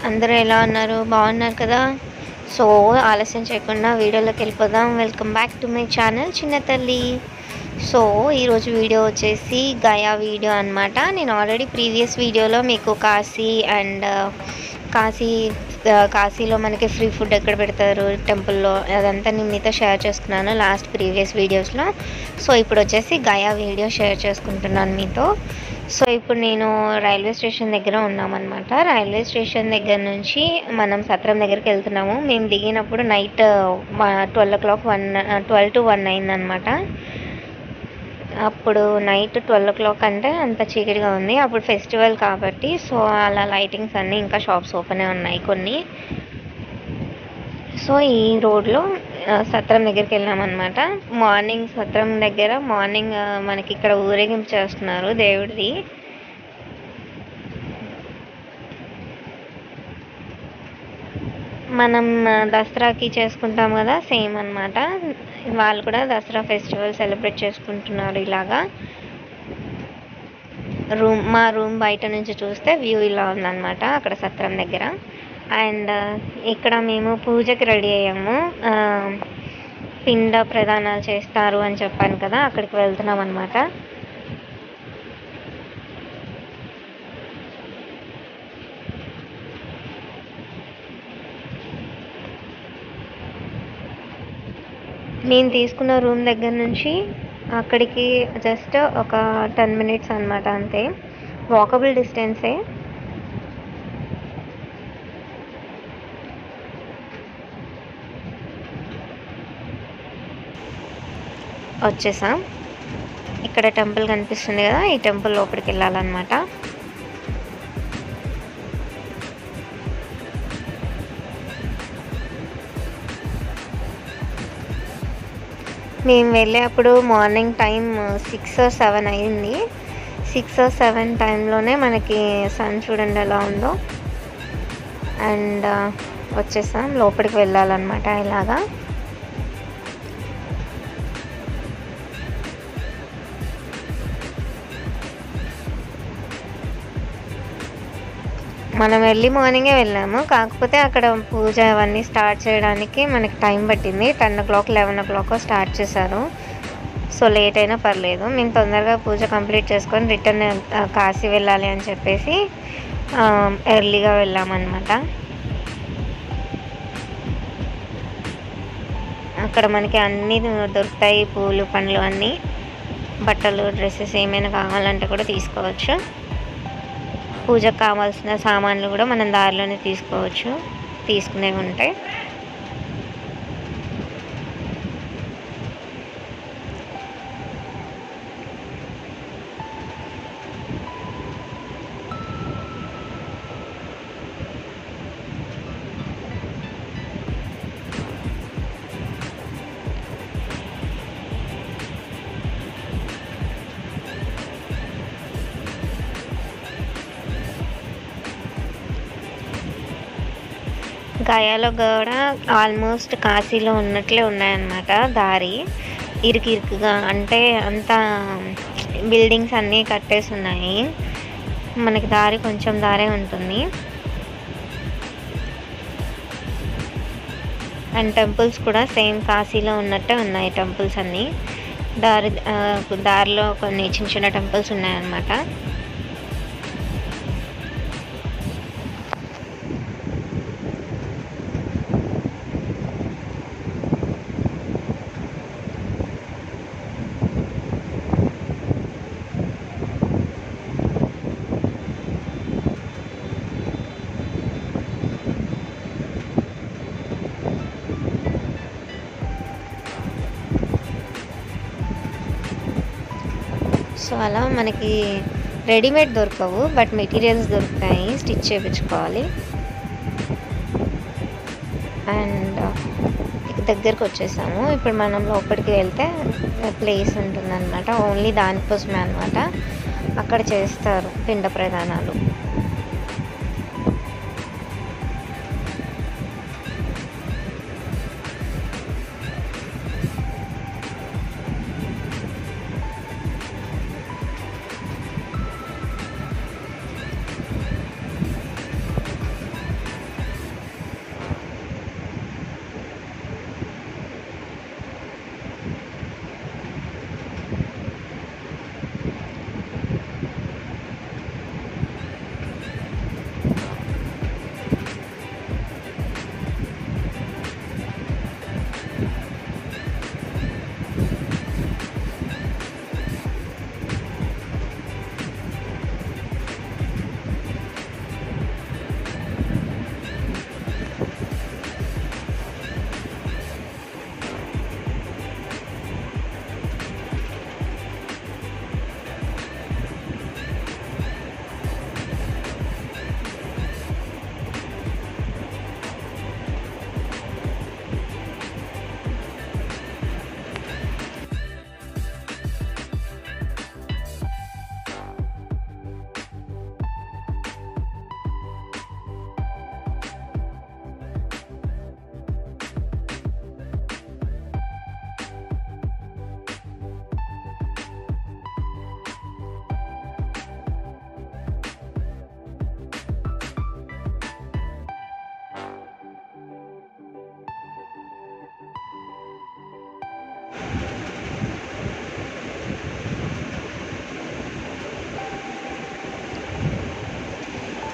అందరూ ఎలా ఉన్నారు బాగున్నారు కదా సో ఆలస్యం చేయకుండా వీడియోలోకి వెళ్ళిపోదాం welcome back to my channel చిన్న తల్లి సో ఈరోజు వీడియో వచ్చేసి గయా వీడియో అన్నమాట నేను ఆల్రెడీ ప్రీవియస్ వీడియోలో మీకు కాశీ అండ్ కాశీ ఆ, కాశీలో మనకి ఫ్రీ ఫుడ్ ఎక్కడ పెడతారు టెంపుల్లో అదంతా నేను మీతో షేర్ చేసుకున్నాను లాస్ట్ ప్రీవియస్ వీడియోస్లో సో ఇప్పుడు వచ్చేసి గయా వీడియో షేర్ చేసుకుంటున్నాను మీతో సో ఇప్పుడు నేను రైల్వే స్టేషన్ దగ్గర ఉన్నామన్నమాట రైల్వే స్టేషన్ దగ్గర నుంచి మనం సత్రం దగ్గరికి వెళ్తున్నాము మేము దిగినప్పుడు night twelve o'clock one twelve to one అయిందనమాట అప్పుడు నైట్ ట్వెల్వ్ ఓ క్లాక్ అంటే అంత చీకటిగా ఉంది అప్పుడు ఫెస్టివల్ కాబట్టి సో అలా లైటింగ్స్ అన్నీ ఇంకా షాప్స్ ఓపెనే ఉన్నాయి కొన్ని సో ఈ రోడ్లో ఆ, సత్రం దగ్గరికి వెళ్ళామన్నమాట మార్నింగ్ సత్రం దగ్గర మార్నింగ్ ఆ, మనకి ఇక్కడ ఊరేగింపు చేస్తున్నారు దేవుడిది మనం ఆ, దసరాకి చేసుకుంటాం కదా సేమ్ అన్నమాట వాళ్ళు కూడా దసరా ఫెస్టివల్ సెలబ్రేట్ చేసుకుంటున్నారు ఇలాగా రూమ్ మా రూమ్ బయట నుంచి చూస్తే వ్యూ ఇలా ఉందన్నమాట అక్కడ సత్రం దగ్గర అండ్ ఇక్కడ మేము పూజకి రెడీ అయ్యాము ఆ, పిండ ప్రదానాలు చేస్తారు అని చెప్పాను కదా అక్కడికి వెళ్తున్నాం అనమాట నేను తీసుకున్న రూమ్ దగ్గర నుంచి అక్కడికి జస్ట్ ఒక టెన్ మినిట్స్ అన్నమాట అంతే వాకబుల్ డిస్టెన్సే వచ్చేసాం ఇక్కడ టెంపుల్ కనిపిస్తుంది కదా ఈ టెంపుల్ లోపలికి వెళ్ళాలన్నమాట మేము వెళ్ళేప్పుడు మార్నింగ్ టైం సిక్స్ సెవెన్ అయింది సిక్స్ సెవెన్ టైంలోనే మనకి సన్ చూడండి ఎలా ఉందో అండ్ వచ్చేసాం లోపలికి వెళ్ళాలన్నమాట ఇలాగా మనం ఎర్లీ మార్నింగే వెళ్ళాము కాకపోతే అక్కడ పూజ అవన్నీ స్టార్ట్ చేయడానికి మనకి టైం పట్టింది ten o'clock eleven o'clock start చేశారు సో లేట్ అయినా పర్లేదు మేము తొందరగా పూజ కంప్లీట్ చేసుకొని రిటర్న్ కాశీ వెళ్ళాలి అని చెప్పేసి ఎర్లీగా వెళ్ళామన్నమాట అక్కడ మనకి అన్నీ దొరుకుతాయి పూలు పండ్లు అన్నీ బట్టలు డ్రెస్సెస్ ఏమైనా కావాలంటే కూడా తీసుకోవచ్చు పూజకు కావాల్సిన సామాన్లు కూడా మనం దారిలోనే తీసుకోవచ్చు తీసుకునేవి ఉంటాయి గయాలో కూడా ఆల్మోస్ట్ కాశీలో ఉన్నట్లే ఉన్నాయన్నమాట దారి ఇరుకు ఇరుకుగా అంటే అంతా బిల్డింగ్స్ అన్నీ కట్టేసి ఉన్నాయి మనకి దారి కొంచెం దారే ఉంటుంది అండ్ టెంపుల్స్ కూడా సేమ్ కాశీలో ఉన్నట్టే ఉన్నాయి టెంపుల్స్ అన్నీ దారి ఆ, దారిలో కొన్ని చిన్న చిన్న టెంపుల్స్ ఉన్నాయన్నమాట సో అలా మనకి రెడీమేడ్ దొరకవు బట్ మెటీరియల్స్ దొరుకుతాయి స్టిచ్ చేయించుకోవాలి అండ్ ఇక దగ్గరకు వచ్చేసాము ఇప్పుడు మనం లోపలికి వెళ్తే ప్లేస్ ఉంటుందన్నమాట ఓన్లీ దానికోసమే అనమాట అక్కడ చేస్తారు పిండ ప్రదానాలు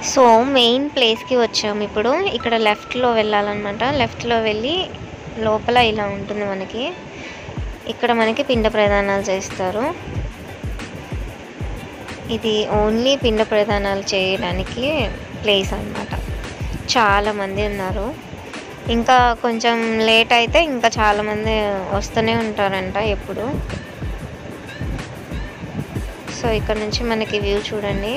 సో మెయిన్ ప్లేస్కి వచ్చాము ఇప్పుడు ఇక్కడ లెఫ్ట్లో వెళ్ళాలన్నమాట లెఫ్ట్లో వెళ్ళి లోపల ఇలా ఉంటుంది మనకి ఇక్కడ మనకి పిండ ప్రదానాలు చేస్తారు ఇది ఓన్లీ పిండ ప్రదానాలు చేయడానికి ప్లేస్ అన్నమాట చాలా మంది ఉన్నారు ఇంకా కొంచెం లేట్ అయితే ఇంకా చాలా మంది వస్తూనే ఉంటారంట ఎప్పుడు సో ఇక్కడ నుంచి మనకి వ్యూ చూడండి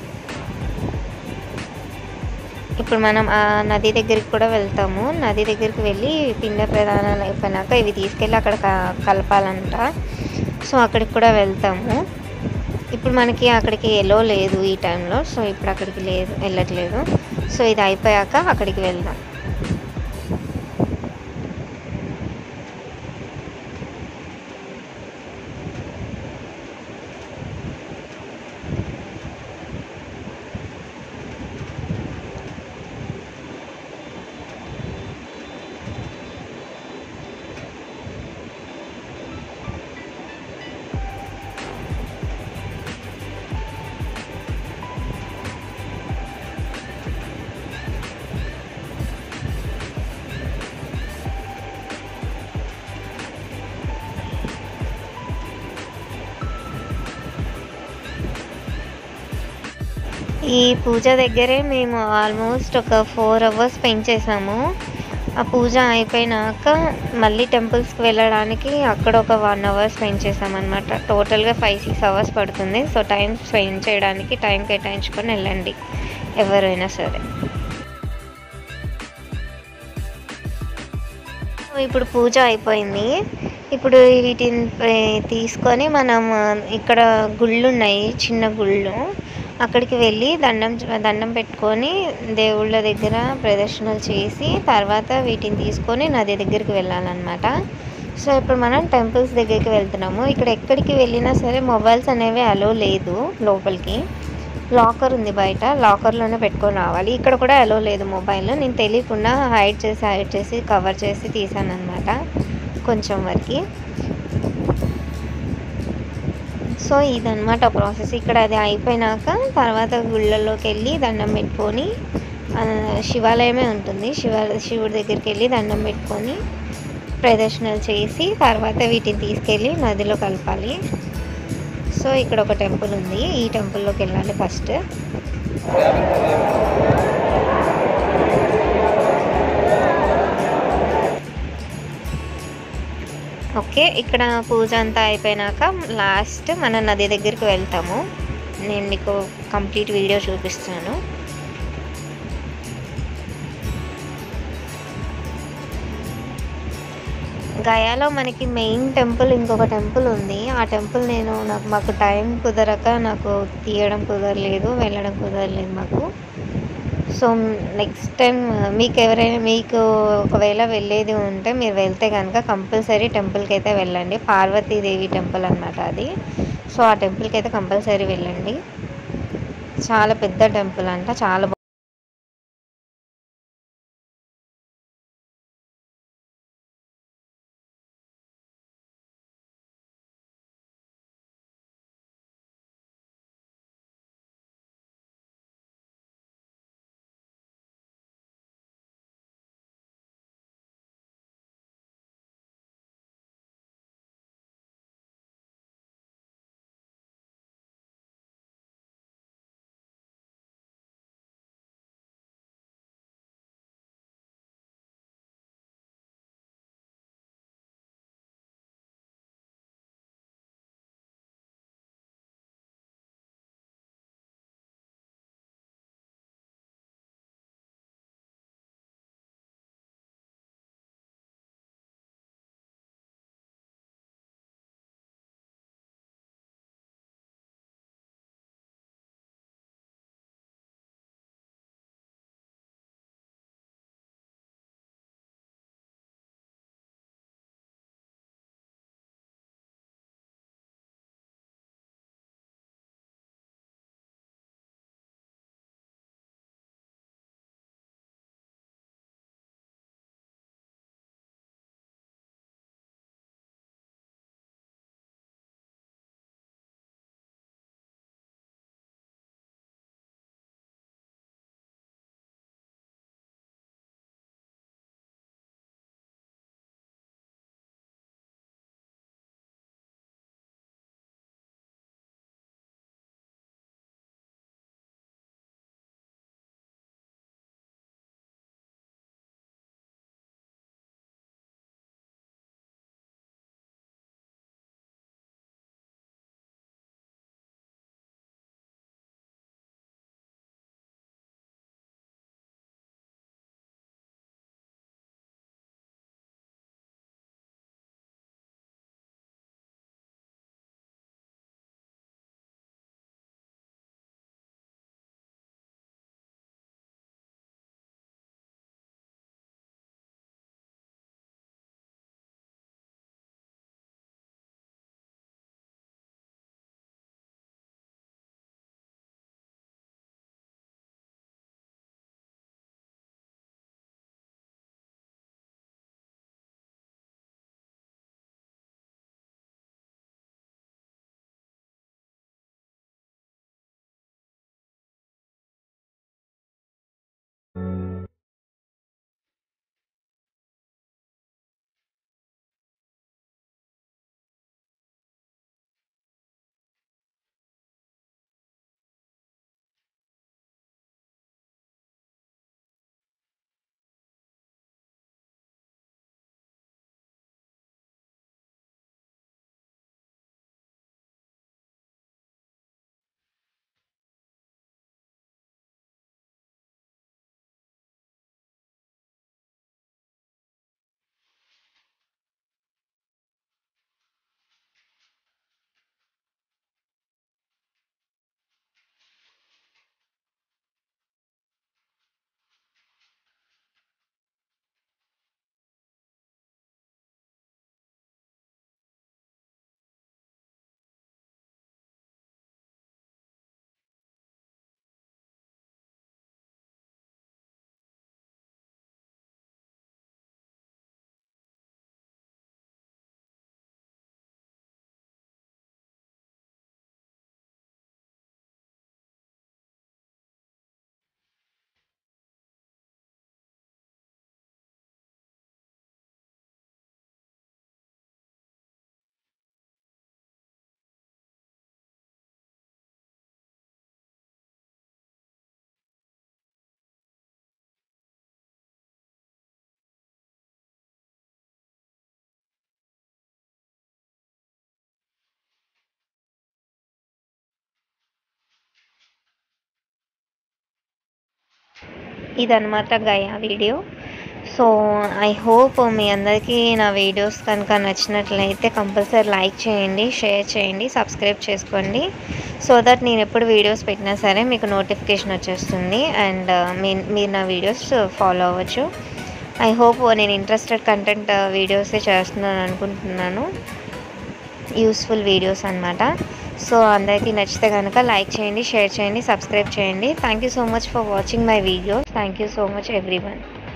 ఇప్పుడు మనం ఆ నది దగ్గరికి కూడా వెళ్తాము నది దగ్గరికి వెళ్ళి పిండ ప్రదానాలు అయిపోయినాక ఇవి తీసుకెళ్ళి అక్కడ క- కలపాలంట సో అక్కడికి కూడా వెళ్తాము ఇప్పుడు మనకి అక్కడికి ఎలో లేదు ఈ టైంలో సో ఇప్పుడు అక్కడికి లేదు వెళ్ళట్లేదు సో ఇది అయిపోయాక అక్కడికి వెళ్దాం ఈ పూజ దగ్గరే మేము ఆల్మోస్ట్ ఒక ఫోర్ అవర్స్ స్పెండ్ చేసాము ఆ పూజ అయిపోయినాక మళ్ళీ టెంపుల్స్కి వెళ్ళడానికి అక్కడ ఒక వన్ అవర్ స్పెండ్ చేసామన్నమాట టోటల్గా ఫైవ్ సిక్స్ అవర్స్ పడుతుంది సో టైం స్పెండ్ చేయడానికి టైం కేటాయించుకొని వెళ్ళండి ఎవరైనా సరే సో ఇప్పుడు పూజ అయిపోయింది ఇప్పుడు వీటిని ఏ, తీసుకొని మనం ఆ, ఇక్కడ గుళ్ళు ఉన్నాయి చిన్న గుళ్ళు అక్కడికి వెళ్ళి దండం దండం పెట్టుకొని దేవుళ్ళ దగ్గర ప్రదర్శనలు చేసి తర్వాత వీటిని తీసుకొని నది దగ్గరికి వెళ్ళాలన్నమాట సో ఇప్పుడు మనం టెంపుల్స్ దగ్గరికి వెళ్తున్నాము ఇక్కడ ఎక్కడికి వెళ్ళినా సరే మొబైల్స్ అనేవి అలో లేదు లోపలికి లాకర్ ఉంది బయట లాకర్లోనే పెట్టుకొని రావాలి ఇక్కడ కూడా అలో లేదు మొబైల్ నేను తెలియకుండా హైడ్ చేసి హైడ్ చేసి కవర్ చేసి తీసాను అనమాట కొంచెం వరకు సో ఇదన్నమాట ప్రాసెస్ ఇక్కడ అది అయిపోయినాక తర్వాత గుళ్ళల్లోకి వెళ్ళి దండం పెట్టుకొని ఆ, శివాలయమే ఉంటుంది శివ శివుడి దగ్గరికి వెళ్ళి దండం పెట్టుకొని ప్రదర్శనలు చేసి తర్వాత వీటిని తీసుకెళ్ళి నదిలో కలపాలి సో ఇక్కడ ఒక టెంపుల్ ఉంది ఈ టెంపుల్లోకి వెళ్ళాలి ఫస్ట్ ఓకే ఇక్కడ పూజ అంతా అయిపోయినాక లాస్ట్ మన నది దగ్గరికి వెళ్తాము నేను మీకు కంప్లీట్ వీడియో చూపిస్తాను గయాలో మనకి మెయిన్ టెంపుల్ ఇంకొక టెంపుల్ ఉంది ఆ టెంపుల్ నేను నాకు మాకు టైం కుదరక నాకు తీయడం కుదరలేదు వెళ్ళడం కుదరలేదు మాకు సో నెక్స్ట్ టైం మీకు ఎవరైనా మీకు ఒకవేళ వెళ్ళేది ఉంటే మీరు వెళ్తే కనుక కంపల్సరీ టెంపుల్కి అయితే వెళ్ళండి పార్వతీదేవి టెంపుల్ అన్నమాట అది సో ఆ టెంపుల్కి అయితే కంపల్సరీ వెళ్ళండి చాలా పెద్ద టెంపుల్ అంట చాలా బా- ఇదన్నమాట Gaya video so I hope మీ అందరికీ నా వీడియోస్ కనుక నచ్చినట్లయితే కంపల్సరీ లైక్ చేయండి షేర్ చేయండి సబ్స్క్రైబ్ చేసుకోండి సో దట్ నేను ఎప్పుడు వీడియోస్ పెట్టినా సరే మీకు నోటిఫికేషన్ వచ్చేస్తుంది అండ్ మీ మీరు నా వీడియోస్ ఫాలో అవ్వచ్చు ఐ హోప్ నేను ఇంట్రెస్టెడ్ కంటెంట్ వీడియోసే చేస్తున్నాను అనుకుంటున్నాను యూస్ఫుల్ వీడియోస్ అనమాట సో అందరికీ నచ్చితే కనుక లైక్ చేయండి షేర్ చేయండి సబ్స్క్రైబ్ చేయండి thank you so much for watching my videos thank you so much every